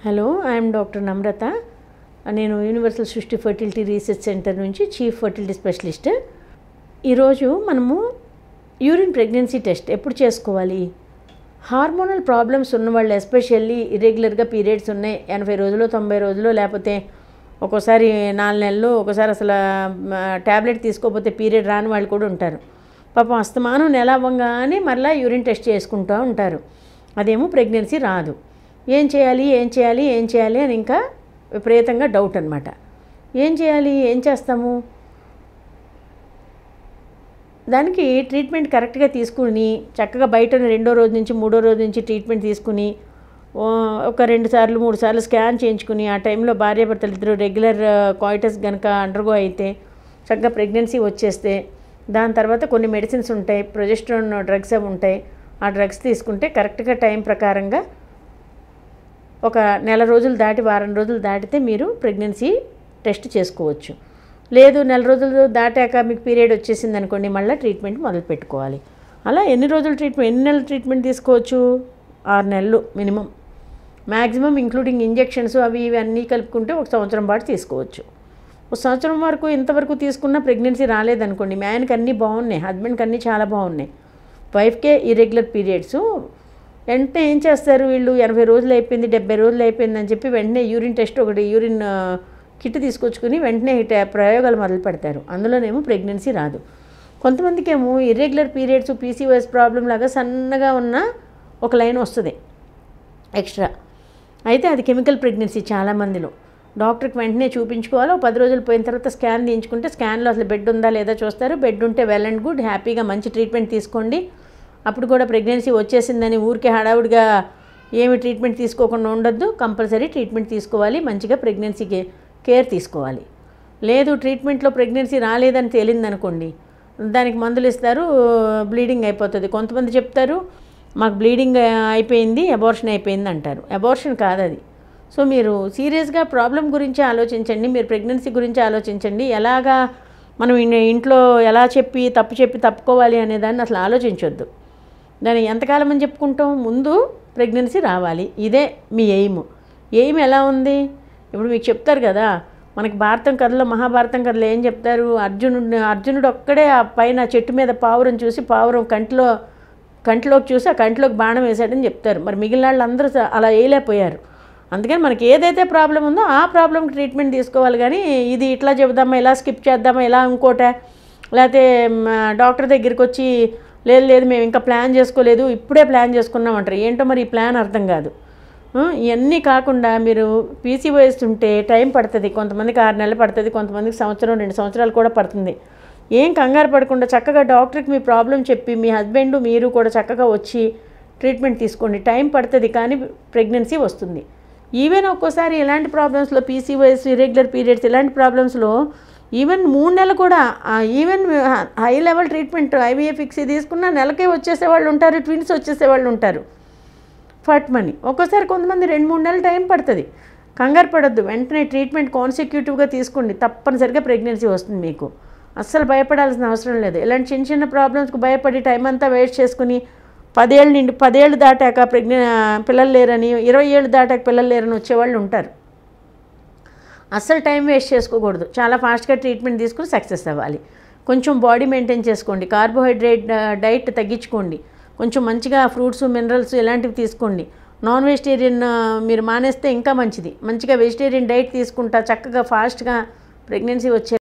hello I'm doctor నమ్రత నేను universal Srishti fertility research centre నుంచి chief fertility specialist ఈరోజు మనము యూరిన్ ప్రెగ్నెన్సీ టెస్ట్ ఎప్పుడు చేసుకోవాలి హార్మోనల్ ప్రాబ్లమ్స్ ఉన్నవాళ్ళు ఎస్పెషల్లీ ఇర్రెగ్యులర్గా పీరియడ్స్ ఉన్నాయి ఎనభై రోజులు తొంభై రోజులు లేకపోతే ఒక్కోసారి నాలుగు నెలలు ఒకసారి అసలు ట్యాబ్లెట్ తీసుకోకపోతే పీరియడ్ రాని వాళ్ళు కూడా ఉంటారు పాపం అస్తమానం నెల అవ్వగానే మళ్ళీ యూరిన్ టెస్ట్ చేసుకుంటూ ఉంటారు అదేమో ప్రెగ్నెన్సీ రాదు ఏం చేయాలి ఏం చేయాలి ఏం చేయాలి అని ఇంకా విపరీతంగా డౌట్ అనమాట ఏం చేయాలి ఏం చేస్తాము దానికి ట్రీట్మెంట్ కరెక్ట్గా తీసుకుని చక్కగా బయట రెండో రోజు నుంచి మూడో రోజు నుంచి ట్రీట్మెంట్ తీసుకుని ఓ, ఒక రెండు సార్లు మూడు సార్లు స్కాన్ చేయించుకుని ఆ టైంలో భార్యాభర్తలు ఇద్దరు రెగ్యులర్ కాయిటస్ కనుక అండర్గో అయితే చక్కగా ప్రెగ్నెన్సీ వచ్చేస్తే దాని తర్వాత కొన్ని మెడిసిన్స్ ఉంటాయి ప్రొజెస్ట్రాన్ డ్రగ్స్ అవి ఉంటాయి ఆ డ్రగ్స్ తీసుకుంటే కరెక్ట్గా టైం ప్రకారంగా ఒక నెల రోజులు దాటి వారం రోజులు దాటితే మీరు ప్రెగ్నెన్సీ టెస్ట్ చేసుకోవచ్చు లేదు నెల రోజులు దాటాక మీకు పీరియడ్ వచ్చేసింది అనుకోండి మళ్ళీ ట్రీట్మెంట్ మొదలు పెట్టుకోవాలి అలా ఎన్ని రోజులు ట్రీట్మెంట్ ఎన్ని నెలలు ట్రీట్మెంట్ తీసుకోవచ్చు ఆరు నెలలు మినిమం మ్యాక్సిమం ఇంక్లూడింగ్ ఇంజెక్షన్స్ అవి ఇవి అన్నీ కలుపుకుంటే ఒక సంవత్సరం పాటు తీసుకోవచ్చు ఒక సంవత్సరం వరకు ఇంతవరకు తీసుకున్న ప్రెగ్నెన్సీ రాలేదనుకోండి మ్యాన్కి అన్నీ బాగున్నాయి హస్బెండ్కి అన్నీ చాలా బాగున్నాయి వైఫ్కే ఇరెగ్యులర్ పీరియడ్స్ వెంటనే ఏం చేస్తారు వీళ్ళు ఎనభై రోజులు అయిపోయింది డెబ్బై రోజులు అయిపోయింది అని చెప్పి వెంటనే యూరిన్ టెస్ట్ ఒకటి యూరిన్ ఆ, కిట్ తీసుకొచ్చుకుని వెంటనే ఈ ట- ప్రయోగాలు మొదలు పెడతారు అందులోనేమో ప్రెగ్నెన్సీ రాదు కొంతమందికి ఏమో ఇర్రెగ్యులర్ పీరియడ్స్ పీసీఓఎస్ ప్రాబ్లం లాగా సన్నగా ఉన్న ఒక లైన్ వస్తుంది ఎక్స్ట్రా అయితే అది కెమికల్ ప్రెగ్నెన్సీ చాలామందిలో డాక్టర్కి వెంటనే చూపించుకోవాలి ఒక పది రోజులు పోయిన తర్వాత స్కాన్ తీయించుకుంటే స్కాన్లో అసలు బెడ్ ఉందా లేదా చూస్తారు బెడ్ ఉంటే వెల్ అండ్ గుడ్ హ్యాపీగా మంచి ట్రీట్మెంట్ తీసుకోండి అప్పుడు కూడా ప్రెగ్నెన్సీ వచ్చేసిందని ఊరికే హడావుడిగా ఏమి ట్రీట్మెంట్ తీసుకోకుండా ఉండొద్దు కంపల్సరీ ట్రీట్మెంట్ తీసుకోవాలి మంచిగా ప్రెగ్నెన్సీకి కేర్ తీసుకోవాలి లేదు ట్రీట్మెంట్లో ప్రెగ్నెన్సీ రాలేదని తేలిందనుకోండి దానికి మందులు ఇస్తారు బ్లీడింగ్ అయిపోతుంది కొంతమంది చెప్తారు మాకు బ్లీడింగ్ అయిపోయింది అబార్షన్ అయిపోయింది అంటారు అబార్షన్ కాదు అది సో మీరు సీరియస్గా ప్రాబ్లం గురించి ఆలోచించండి మీరు ప్రెగ్నెన్సీ గురించి ఆలోచించండి ఎలాగా మనం ఇన్- ఇంట్లో ఎలా చెప్పి తప్పు చెప్పి తప్పుకోవాలి అనే దాన్ని అసలు ఆలోచించొద్దు దాన్ని ఎంతకాలం అని చెప్పుకుంటాం ముందు ప్రెగ్నెన్సీ రావాలి ఇదే మీ ఎయిమ్ ఎయిమ్ ఎలా ఉంది ఇప్పుడు మీకు చెప్తారు కదా మనకి భారతం కథలో మహాభారతం కథలో ఏం చెప్తారు అర్జునుడు అర్జునుడు ఒక్కడే ఆ పైన చెట్టు మీద పావురం చూసి పావురం కంటిలో కంటిలోకి చూసి ఆ కంటిలోకి బాణం వేశాడని చెప్తారు మరి మిగిలిన వాళ్ళందరూ స- అలా వేయలేకపోయారు అందుకని మనకి ఏదైతే ప్రాబ్లం ఉందో ఆ ప్రాబ్లంకి ట్రీట్మెంట్ తీసుకోవాలి కానీ ఇది ఇట్లా చెబుదామా ఇలా స్కిప్ చేద్దామా ఇలా ఇంకోట లేకపోతే మ్, డాక్టర్ దగ్గరికి వచ్చి లేదు లేదు మేము ఇంకా ప్లాన్ చేసుకోలేదు ఇప్పుడే ప్లాన్ చేసుకున్నాం అంటారు ఏంటో మరి ఈ ప్లాన్ అర్థం కాదు ఆ, ఇవన్నీ కాకుండా మీరు పీసీఓఎస్ ఉంటే టైం పడుతుంది కొంతమందికి ఆరు నెలలు పడుతుంది కొంతమందికి సంవత్సరం రెండు సంవత్సరాలు కూడా పడుతుంది ఏం కంగారు పడకుండా చక్కగా డాక్టర్కి మీ ప్రాబ్లం చెప్పి మీ హస్బెండ్ మీరు కూడా చక్కగా వచ్చి ట్రీట్మెంట్ తీసుకోండి టైం పడుతుంది కానీ ప్రెగ్నెన్సీ వస్తుంది ఈవెన్ ఒక్కోసారి ఇలాంటి ప్రాబ్లమ్స్లో పీసీఓఎస్ ఇరెగ్యులర్ పీరియడ్స్ ఇలాంటి ప్రాబ్లమ్స్లో ఈవెన్ మూడు నెలలు కూడా even high level treatment IVF fix తీసుకున్న నెలకే వచ్చేసే వాళ్ళు ఉంటారు ట్విన్స్ వచ్చేసే వాళ్ళు ఉంటారు ఫట్ మనీ ఒక్కోసారి కొంతమంది రెండు మూడు నెలలు టైం పడుతుంది కంగారు పడొద్దు వెంటనే ట్రీట్మెంట్ కాన్సిక్యూటివ్గా తీసుకోండి తప్పనిసరిగా ప్రెగ్నెన్సీ వస్తుంది మీకు అస్సలు భయపడాల్సిన అవసరం లేదు ఇలాంటి చిన్న చిన్న ప్రాబ్లమ్స్కి భయపడి టైం అంతా వేస్ట్ చేసుకుని పదేళ్ళు నిండి పదేళ్ళు దాటాక ప్రెగ్నె పిల్లలు లేరని ఇరవై ఏళ్ళు దాటాక పిల్లలు లేరని వచ్చేవాళ్ళు ఉంటారు అస్సలు టైం వేస్ట్ చేసుకోకూడదు చాలా ఫాస్ట్గా ట్రీట్మెంట్ తీసుకుని సక్సెస్ అవ్వాలి కొంచెం బాడీ మెయింటైన్ చేసుకోండి కార్బోహైడ్రేట్ డైట్ తగ్గించుకోండి కొంచెం మంచిగా ఫ్రూట్స్ మినరల్స్ ఇలాంటివి తీసుకోండి నాన్ వెజిటేరియన్ మీరు మానేస్తే ఇంకా మంచిది మంచిగా వెజిటేరియన్ డైట్ తీసుకుంటా చక్కగా ఫాస్ట్గా ప్రెగ్నెన్సీ వచ్చే